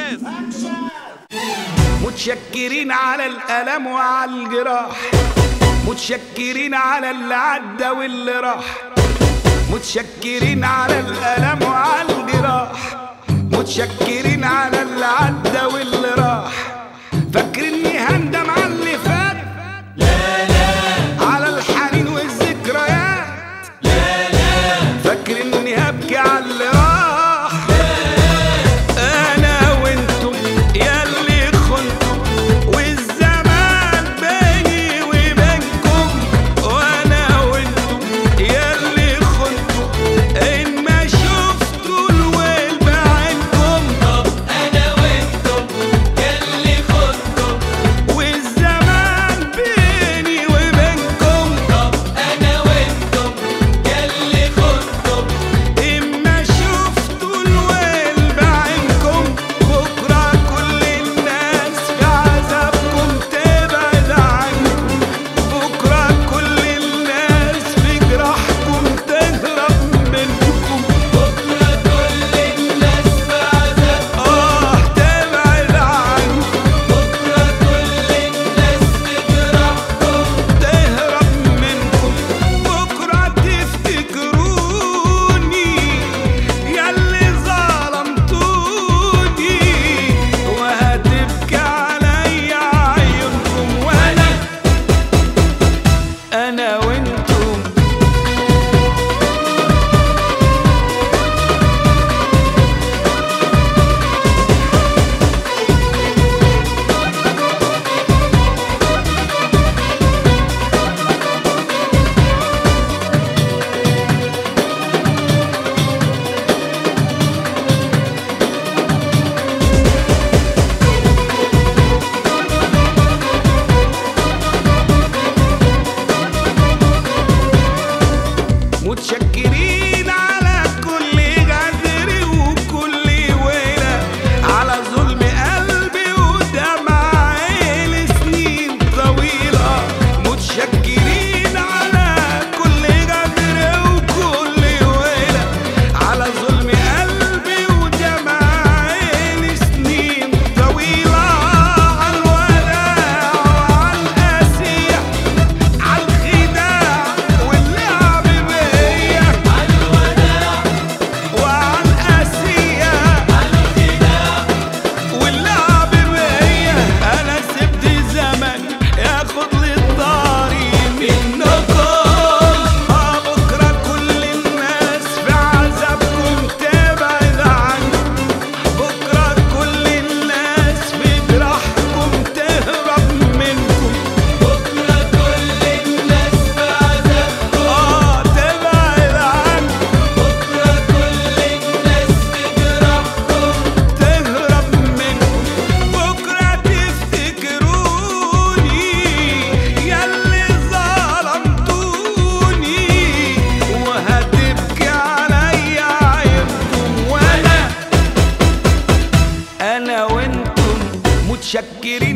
استاذ متشكرين على الألم وعلى الجراح متشكرين على اللي عدى واللي راح متشكرين على الألم وعلى الجراح متشكرين على اللي عدى واللي راح فاكرني هندم على اللي فات لا لا على الحنين والذكريات لا لا فاكرني هبكي على اللي راح انا وانتم ياللي خنتم والزمان بيني وبينكم وانا وانتم ياللي خنتم ان ما شفتوا الويل بعينكم طب انا وانتم ياللي خدتم والزمان بيني وبينكم طب انا وانتم ياللي خدتم إما شفتوا الويل بعينكم بكرة كل الناس في عذابكم تبعد عنكم بكرة كل الناس في جراحكم تهرب منكم بكره كل الناس في عذاب آه تبعد عنكم بكره كل الناس في جراحكم تهرب منكم بكرة تفتكروني ياللي ظلمتوني وهتبكي عليا عيونكم وانا انا وانتم متشكرين على كل غدر وكل ويلة على ظلم قلبي ودمع عيني سنين طويلة متشكرين على كل غدر وكل ويلة على ظلم قلبي ودمع عيني سنين طويلة على الوداع وعلى القاسية على الخداع واللعب بيا على الوداع وعلى القاسية على الخداع واللعب بيا انا سبت زمن ياخد لي الطاري منكم اه بكره كل الناس في عذابكم تبعد عنكم بكره كل الناس في جراحكم تهرب منكم بكره كل الناس في عذابكم اه تبعد عنكم بكره كل الناس في جراحكم تهرب منكم بكرة تفتكروني ياللي ظلمتوني وهتبكي عليا عيبكم وانا انا وانتم متشكرين